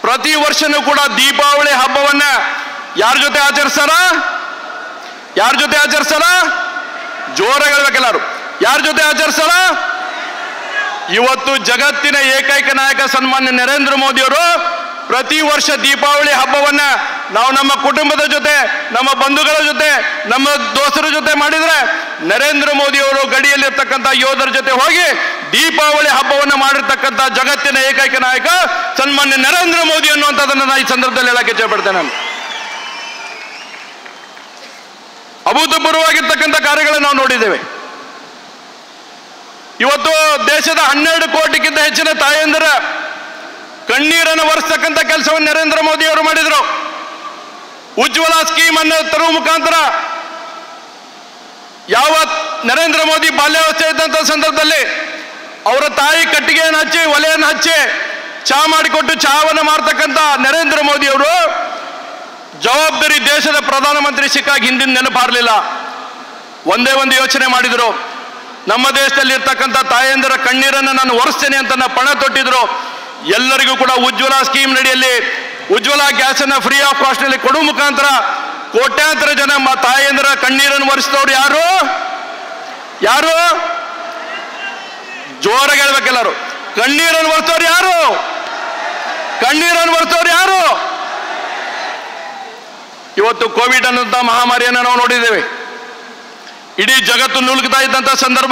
ಪ್ರತಿ ವರ್ಷನೂ ಕೂಡ ದೀಪಾವಳಿ ಹಬ್ಬವನ್ನ ಯಾರ ಜೊತೆ ಆಚರಿಸ್ತಾರ ಯಾರ ಜೊತೆ ಆಚರಿಸ್ತಾರ ಜೋರಾಗಿ ಹೇಳ್ಬೇಕೆಲ್ಲರೂ ಯಾರ ಜೊತೆ ಆಚರಿಸ್ತಾರ ಇವತ್ತು ಜಗತ್ತಿನ ಏಕೈಕ ನಾಯಕ ಸನ್ಮಾನ್ಯ ನರೇಂದ್ರ ಮೋದಿಯವರು ಪ್ರತಿ ವರ್ಷ ದೀಪಾವಳಿ ಹಬ್ಬವನ್ನ ನಾವು ನಮ್ಮ ಕುಟುಂಬದ ಜೊತೆ ನಮ್ಮ ಬಂಧುಗಳ ಜೊತೆ ನಮ್ಮ ದೋಸ್ತರ ಜೊತೆ ಮಾಡಿದ್ರೆ ನರೇಂದ್ರ ಮೋದಿಯವರು ಗಡಿಯಲ್ಲಿರ್ತಕ್ಕಂಥ ಯೋಧರ ಜೊತೆ ಹೋಗಿ ದೀಪಾವಳಿ ಹಬ್ಬವನ್ನ ಮಾಡಿರ್ತಕ್ಕಂಥ ಜಗತ್ತಿನ ಏಕೈಕ ನಾಯಕ ಸನ್ಮಾನ್ಯ ನರೇಂದ್ರ ಮೋದಿ ಅನ್ನುವಂಥದ್ದನ್ನು ನಾನು ಈ ಸಂದರ್ಭದಲ್ಲಿ ಹೇಳಕ್ಕೆ ಇಚ್ಛೆಪಡ್ತೇನೆ ನಾನು ಅಭೂತಪೂರ್ವವಾಗಿರ್ತಕ್ಕಂಥ ಕಾರ್ಯಗಳನ್ನು ನಾವು ನೋಡಿದ್ದೇವೆ ಇವತ್ತು ದೇಶದ ಹನ್ನೆರಡು ಕೋಟಿಗಿಂತ ಹೆಚ್ಚಿನ ತಾಯಂದಿರ ಕಣ್ಣೀರನ್ನು ಒರೆಸ್ತಕ್ಕಂಥ ಕೆಲಸವನ್ನು ನರೇಂದ್ರ ಮೋದಿ ಅವರು ಮಾಡಿದರು ಉಜ್ವಲ ಸ್ಕೀಮ್ ಅನ್ನು ತರುವ ಮುಖಾಂತರ ಯಾವ ನರೇಂದ್ರ ಮೋದಿ ಬಾಲ್ಯಾವಸ್ಥೆ ಇದ್ದಂಥ ಸಂದರ್ಭದಲ್ಲಿ ಅವರ ತಾಯಿ ಕಟ್ಟಿಗೆಯನ್ನು ಹಚ್ಚಿ ಒಲೆಯನ್ನು ಹಚ್ಚಿ ಚಹಾ ಮಾಡಿಕೊಟ್ಟು ಚಹಾವನ್ನು ಮಾಡ್ತಕ್ಕಂಥ ನರೇಂದ್ರ ಮೋದಿ ಅವರು ಜವಾಬ್ದಾರಿ ದೇಶದ ಪ್ರಧಾನಮಂತ್ರಿ ಸಿಕ್ಕಾಗ ಹಿಂದಿನ ನೆನಪಾರಲಿಲ್ಲ ಒಂದೇ ಒಂದು ಯೋಚನೆ ಮಾಡಿದರು ನಮ್ಮ ದೇಶದಲ್ಲಿ ಇರ್ತಕ್ಕಂಥ ತಾಯಂದಿರ ಕಣ್ಣೀರನ್ನು ನಾನು ಒರೆಸ್ತೇನೆ ಅಂತ ನಾ ಪಣ ತೊಟ್ಟಿದ್ರು ಎಲ್ಲರಿಗೂ ಕೂಡ ಉಜ್ವಲ ಸ್ಕೀಮ್ ನಡಿಯಲ್ಲಿ ಉಜ್ವಲ ಗ್ಯಾಸ್ ಅನ್ನ ಫ್ರೀ ಆಫ್ ಕಾಸ್ಟ್ ನಲ್ಲಿ ಕೊಡುವ ಮುಖಾಂತರ ಕೋಟ್ಯಾಂತರ ಜನ ಮ- ತಾಯಂದಿರ ಕಣ್ಣೀರನ್ನು ಒರೆಸಿದವ್ರು ಯಾರು ಯಾರು ಜೋರಾಗಿ ಹೇಳ್ಬೇಕೆಲ್ಲರು ಕಣ್ಣೀರನ್ನು ಒರೆಸೋರು ಯಾರು ಕಣ್ಣೀರನ್ನು ಒರೆಸೋರು ಯಾರು ಇವತ್ತು ಕೋವಿಡ್ ಅನ್ನೋಂಥ ಮಹಾಮಾರಿಯನ್ನು ನಾವು ನೋಡಿದ್ದೇವೆ ಇಡೀ ಜಗತ್ತು ನುಗ್ತಾ ಇದ್ದಂಥ ಸಂದರ್ಭ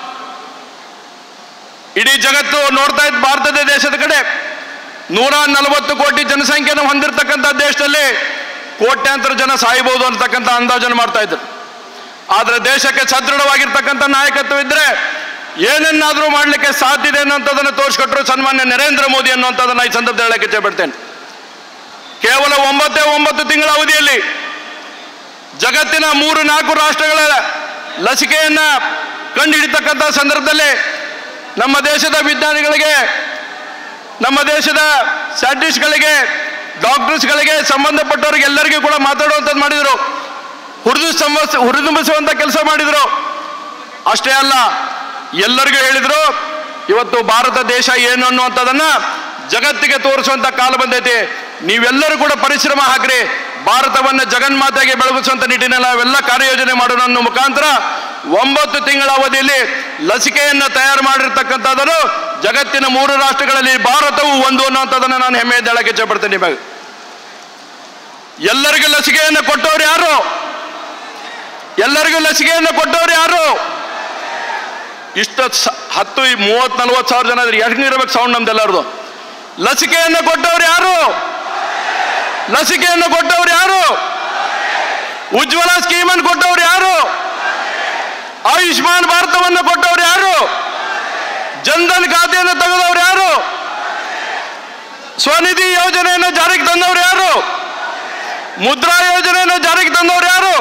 ಇಡೀ ಜಗತ್ತು ನೋಡ್ತಾ ಇದ್ದ ಭಾರತದ ದೇಶದ ಕಡೆ ನೂರ ನಲವತ್ತು ಕೋಟಿ ಜನಸಂಖ್ಯೆಯನ್ನು ಹೊಂದಿರತಕ್ಕಂಥ ದೇಶದಲ್ಲಿ ಕೋಟ್ಯಾಂತರ ಜನ ಸಾಯಬಹುದು ಅಂತಕ್ಕಂಥ ಅಂದಾಜನ್ನು ಮಾಡ್ತಾ ಇದ್ರು ಆದ್ರೆ ದೇಶಕ್ಕೆ ಸದೃಢವಾಗಿರ್ತಕ್ಕಂಥ ನಾಯಕತ್ವ ಇದ್ರೆ ಏನನ್ನಾದ್ರೂ ಮಾಡಲಿಕ್ಕೆ ಸಾಧ್ಯ ಇದೆ ಅನ್ನೋಂಥದ್ದನ್ನು ತೋರಿಸ್ಕೊಟ್ರು ಸನ್ಮಾನ್ಯ ನರೇಂದ್ರ ಮೋದಿ ಅನ್ನುವಂಥದ್ದನ್ನ ಈ ಸಂದರ್ಭದಲ್ಲಿ ಹೇಳಕ್ಕೆ ಇಚ್ಛೆಪಡ್ತೇನೆ ಕೇವಲ ಒಂಬತ್ತೇ ಒಂಬತ್ತು ತಿಂಗಳ ಅವಧಿಯಲ್ಲಿ ಜಗತ್ತಿನ ಮೂರು ನಾಲ್ಕು ರಾಷ್ಟ್ರಗಳ ಲಸಿಕೆಯನ್ನ ಕಂಡುಹಿಡಿತಕ್ಕಂಥ ಸಂದರ್ಭದಲ್ಲಿ ನಮ್ಮ ದೇಶದ ವಿಜ್ಞಾನಿಗಳಿಗೆ ನಮ್ಮ ದೇಶದ ಸೈಂಟಿಸ್ಟ್ಗಳಿಗೆ ಡಾಕ್ಟರ್ಸ್ಗಳಿಗೆ ಸಂಬಂಧಪಟ್ಟವರಿಗೆ ಎಲ್ಲರಿಗೂ ಕೂಡ ಮಾತಾಡುವಂಥದ್ದು ಮಾಡಿದರು ಹುರಿದು ಸಂಬಸ್ ಹುರಿದುಂಬಿಸುವಂಥ ಕೆಲಸ ಮಾಡಿದರು ಅಷ್ಟೇ ಅಲ್ಲ ಎಲ್ಲರಿಗೂ ಹೇಳಿದ್ರು ಇವತ್ತು ಭಾರತ ದೇಶ ಏನು ಅನ್ನುವಂಥದ್ದನ್ನ ಜಗತ್ತಿಗೆ ತೋರಿಸುವಂತ ಕಾಲ ಬಂದೈತಿ ನೀವೆಲ್ಲರೂ ಕೂಡ ಪರಿಶ್ರಮ ಹಾಕ್ರಿ ಭಾರತವನ್ನ ಜಗನ್ಮಾತೆಗೆ ಬೆಳಗಿಸುವಂತ ನಿಟ್ಟಿನಲ್ಲಿ ನಾವೆಲ್ಲ ಕಾರ್ಯಯೋಜನೆ ಮಾಡೋಣ ಅನ್ನೋ ಮುಖಾಂತರ ಒಂಬತ್ತು ತಿಂಗಳ ಅವಧಿಯಲ್ಲಿ ಲಸಿಕೆಯನ್ನ ತಯಾರು ಮಾಡಿರ್ತಕ್ಕಂಥದ್ದನ್ನು ಜಗತ್ತಿನ ಮೂರು ರಾಷ್ಟ್ರಗಳಲ್ಲಿ ಭಾರತವು ಒಂದು ಅನ್ನುವಂಥದ್ದನ್ನ ನಾನು ಹೆಮ್ಮೆಯಿಂದ ಹೇಳಕ್ಕೆ ಇಚ್ಛಪಡ್ತೇನೆ ನಿಮಗೆ ಎಲ್ಲರಿಗೂ ಲಸಿಕೆಯನ್ನು ಕೊಟ್ಟವ್ರು ಯಾರು ಎಲ್ಲರಿಗೂ ಲಸಿಕೆಯನ್ನು ಕೊಟ್ಟವ್ರು ಯಾರು ಇಷ್ಟ ಸ- ಹತ್ತು ಈ ಮೂವತ್ ನಲ್ವತ್ತು ಸಾವಿರ ಜನ ಇದ್ರೆ ಎಷ್ಟು ಇರ್ಬೇಕು ಸೌಂಡ್ ನಮ್ದೆಲ್ಲರದು ಲಸಿಕೆಯನ್ನು ಕೊಟ್ಟವ್ರು ಯಾರು ಲಸಿಕೆಯನ್ನು ಕೊಟ್ಟವ್ರು ಯಾರು ಉಜ್ವಲ ಸ್ಕೀಮನ್ನು ಕೊಟ್ಟವ್ರು ಯಾರು ಆಯುಷ್ಮಾನ್ ಭಾರತವನ್ನು ಕೊಟ್ಟವ್ರು ಯಾರು ಜನ್ಧನ್ ಖಾತೆಯನ್ನು ತೆಗೆದವ್ರು ಯಾರು ಸ್ವನಿಧಿ ಯೋಜನೆಯನ್ನು ಜಾರಿಗೆ ತಂದವ್ರು ಯಾರು ಮುದ್ರಾ ಯೋಜನೆಯನ್ನು ಜಾರಿಗೆ ತಂದವ್ರು ಯಾರು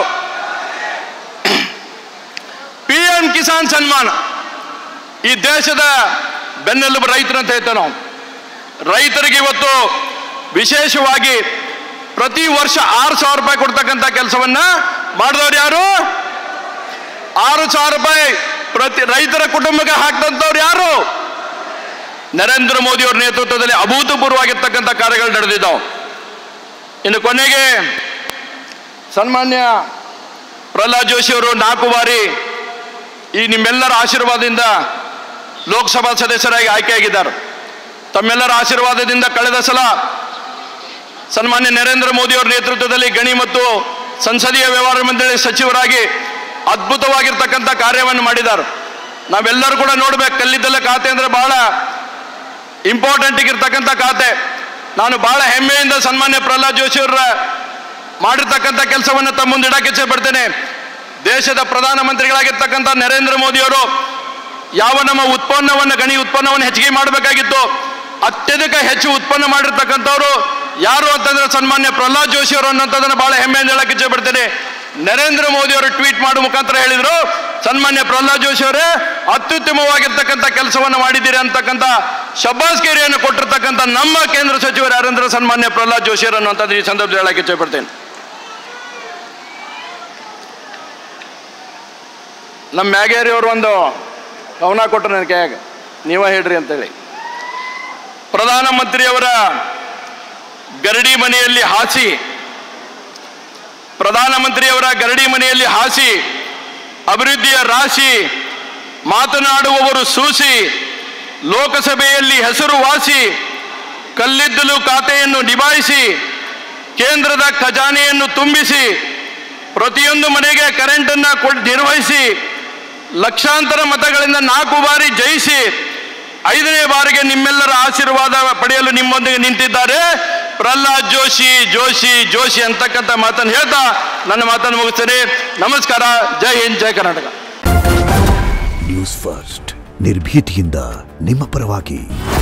ಪಿ ಎಂ ಕಿಸಾನ್ ಸನ್ಮಾನ್ ಈ ದೇಶದ ಬೆನ್ನೆಲುಬು ರೈತರು ಅಂತ ಹೇಳ್ತೇವೆ ನಾವು ರೈತರಿಗೆ ಇವತ್ತು ವಿಶೇಷವಾಗಿ ಪ್ರತಿ ವರ್ಷ ಆರು ಸಾವಿರ ರೂಪಾಯಿ ಕೊಡ್ತಕ್ಕಂಥ ಕೆಲಸವನ್ನ ಮಾಡಿದವ್ರು ಯಾರು ಆರು ಸಾವಿರ ರೂಪಾಯಿ ಪ್ರತಿ ರೈತರ ಕುಟುಂಬಕ್ಕೆ ಹಾಕ್ದಂಥವ್ರು ಯಾರು ನರೇಂದ್ರ ಮೋದಿ ಅವರ ನೇತೃತ್ವದಲ್ಲಿ ಅಭೂತಪೂರ್ವವಾಗಿರ್ತಕ್ಕಂಥ ಕಾರ್ಯಗಳು ನಡೆದಿದ್ದಾವೆ ಇನ್ನು ಕೊನೆಗೆ ಸನ್ಮಾನ್ಯ ಪ್ರಹ್ಲಾದ್ ಜೋಶಿ ಅವರು ನಾಲ್ಕು ಬಾರಿ ಈ ನಿಮ್ಮೆಲ್ಲರ ಆಶೀರ್ವಾದದಿಂದ ಲೋಕಸಭಾ ಸದಸ್ಯರಾಗಿ ಆಯ್ಕೆಯಾಗಿದ್ದಾರೆ ತಮ್ಮೆಲ್ಲರ ಆಶೀರ್ವಾದದಿಂದ ಕಳೆದ ಸಲ ಸನ್ಮಾನ್ಯ ನರೇಂದ್ರ ಮೋದಿ ಅವರ ನೇತೃತ್ವದಲ್ಲಿ ಗಣಿ ಮತ್ತು ಸಂಸದೀಯ ವ್ಯವಹಾರ ಮಂಡಳಿ ಸಚಿವರಾಗಿ ಅದ್ಭುತವಾಗಿರ್ತಕ್ಕಂಥ ಕಾರ್ಯವನ್ನು ಮಾಡಿದ್ದಾರೆ ನಾವೆಲ್ಲರೂ ಕೂಡ ನೋಡ್ಬೇಕು ಕಲ್ಲಿದ್ದಲ ಖಾತೆ ಅಂದ್ರೆ ಬಹಳ ಇಂಪಾರ್ಟೆಂಟ್ ಇರ್ತಕ್ಕಂಥ ಖಾತೆ ನಾನು ಬಹಳ ಹೆಮ್ಮೆಯಿಂದ ಸನ್ಮಾನ್ಯ ಪ್ರಹ್ಲಾದ್ ಜೋಶಿ ಅವರ ಮಾಡಿರ್ತಕ್ಕಂಥ ಕೆಲಸವನ್ನು ತಮ್ಮ ಮುಂದೆ ಇಡಕ್ಕೆ ಇಚ್ಛೆ ಪಡ್ತೇನೆ ದೇಶದ ಪ್ರಧಾನಮಂತ್ರಿಗಳಾಗಿರ್ತಕ್ಕಂಥ ನರೇಂದ್ರ ಮೋದಿ ಅವರು ಯಾವ ನಮ್ಮ ಉತ್ಪನ್ನವನ್ನು ಗಣಿ ಉತ್ಪನ್ನವನ್ನು ಹೆಚ್ಚಿಗೆ ಮಾಡಬೇಕಾಗಿತ್ತು ಅತ್ಯಧಿಕ ಹೆಚ್ಚು ಉತ್ಪನ್ನ ಮಾಡಿರ್ತಕ್ಕಂಥವ್ರು ಯಾರು ಅಂತಂದ್ರೆ ಸನ್ಮಾನ್ಯ ಪ್ರಹ್ಲಾದ್ ಜೋಶಿ ಅವರು ಅನ್ನೋಂಥದ್ದನ್ನು ಬಹಳ ಹೆಮ್ಮೆಯಿಂದ ಹೇಳಕ್ಕೆ ಇಚ್ಛೆ ಪಡ್ತೇನೆ ನರೇಂದ್ರ ಮೋದಿ ಅವರು ಟ್ವೀಟ್ ಮಾಡುವ ಮುಖಾಂತರ ಹೇಳಿದ್ರು ಸನ್ಮಾನ್ಯ ಪ್ರಹ್ಲಾದ್ ಜೋಶಿ ಅವರೇ ಅತ್ಯುತ್ತಮವಾಗಿರ್ತಕ್ಕಂಥ ಕೆಲಸವನ್ನು ಮಾಡಿದ್ದೀರಿ ಅಂತಕ್ಕಂಥ ಶಬ್ಬಾಸ್ಗೇರಿಯನ್ನು ಕೊಟ್ಟಿರ್ತಕ್ಕಂಥ ನಮ್ಮ ಕೇಂದ್ರ ಸಚಿವರು ಯಾರಂದ್ರೆ ಸನ್ಮಾನ್ಯ ಪ್ರಹ್ಲಾದ್ ಜೋಶಿ ಅವರು ಅನ್ನುವಂಥದ್ದು ಈ ಸಂದರ್ಭದಲ್ಲಿ ಹೇಳಕ್ಕೆ ಇಚ್ಛೆ ಪಡ್ತೇನೆ ನಮ್ಮ ಮ್ಯಾಗೇರಿ ಅವರು ಒಂದು ಗಮನ ಕೊಟ್ಟರು ನನ್ನ ಕೈಯಾಗ ನೀವ ಹೇಳ್ರಿ ಅಂತೇಳಿ ಪ್ರಧಾನಮಂತ್ರಿಯವರ ಗರಡಿ ಮನೆಯಲ್ಲಿ ಹಾಸಿ ಪ್ರಧಾನಮಂತ್ರಿಯವರ ಗರಡಿ ಮನೆಯಲ್ಲಿ ಹಾಸಿ ಅಭಿವೃದ್ಧಿಯ ರಾಶಿ ಮಾತನಾಡುವವರು ಸೂಸಿ ಲೋಕಸಭೆಯಲ್ಲಿ ಹೆಸರುವಾಸಿ ಕಲ್ಲಿದ್ದಲು ಖಾತೆಯನ್ನು ನಿಭಾಯಿಸಿ ಕೇಂದ್ರದ ಖಜಾನೆಯನ್ನು ತುಂಬಿಸಿ ಪ್ರತಿಯೊಂದು ಮನೆಗೆ ಕರೆಂಟನ್ನು ಕೊಡ್ ನಿರ್ವಹಿಸಿ ಲಕ್ಷಾಂತರ ಮತಗಳಿಂದ ನಾಲ್ಕು ಬಾರಿ ಜಯಿಸಿ ಐದನೇ ಬಾರಿಗೆ ನಿಮ್ಮೆಲ್ಲರ ಆಶೀರ್ವಾದ ಪಡೆಯಲು ನಿಮ್ಮೊಂದಿಗೆ ನಿಂತಿದ್ದಾರೆ ಪ್ರಹ್ಲಾದ್ ಜೋಶಿ ಜೋಶಿ ಜೋಶಿ ಅಂತಕ್ಕಂಥ ಮಾತನ್ನು ಹೇಳ್ತಾ ನನ್ನ ಮಾತನ್ನು ಮುಗಿಸ್ತೇನೆ ನಮಸ್ಕಾರ ಜೈ ಹಿಂದ್ ಜೈ ಕರ್ನಾಟಕ ನ್ಯೂಸ್ ಫಸ್ಟ್ ನಿರ್ಭೀತಿಯಿಂದ ನಿಮ್ಮ ಪರವಾಗಿ